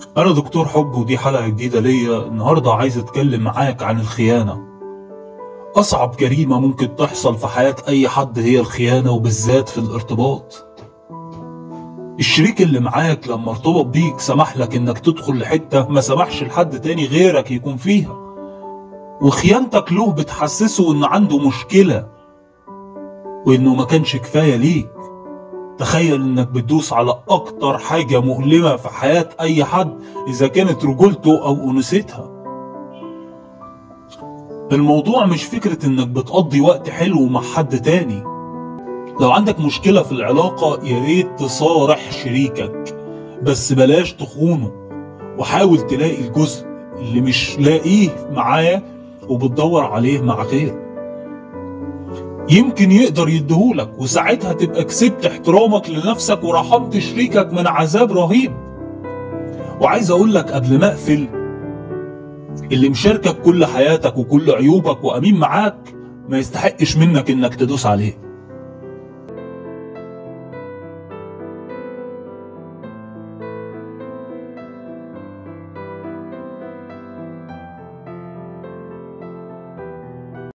أنا دكتور حب ودي حلقة جديدة ليا النهاردة عايز أتكلم معاك عن الخيانة أصعب جريمة ممكن تحصل في حياة أي حد هي الخيانة وبالذات في الارتباط الشريك اللي معاك لما ارتبط بيك سمح لك إنك تدخل لحتة ما سمحش لحد تاني غيرك يكون فيها وخيانتك له بتحسسه إن عنده مشكلة وإنه ما كانش كفاية ليك تخيل انك بتدوس على اكتر حاجة مؤلمة في حياة اي حد اذا كانت رجولته او انوثتها الموضوع مش فكرة انك بتقضي وقت حلو مع حد تاني لو عندك مشكلة في العلاقة يا ريت تصارح شريكك بس بلاش تخونه وحاول تلاقي الجزء اللي مش لاقيه معاه وبتدور عليه مع غيره يمكن يقدر يديهولك وساعتها تبقى كسبت احترامك لنفسك ورحمت شريكك من عذاب رهيب وعايز اقول لك قبل ما اقفل اللي مشاركك كل حياتك وكل عيوبك وامين معاك ما يستحقش منك انك تدوس عليه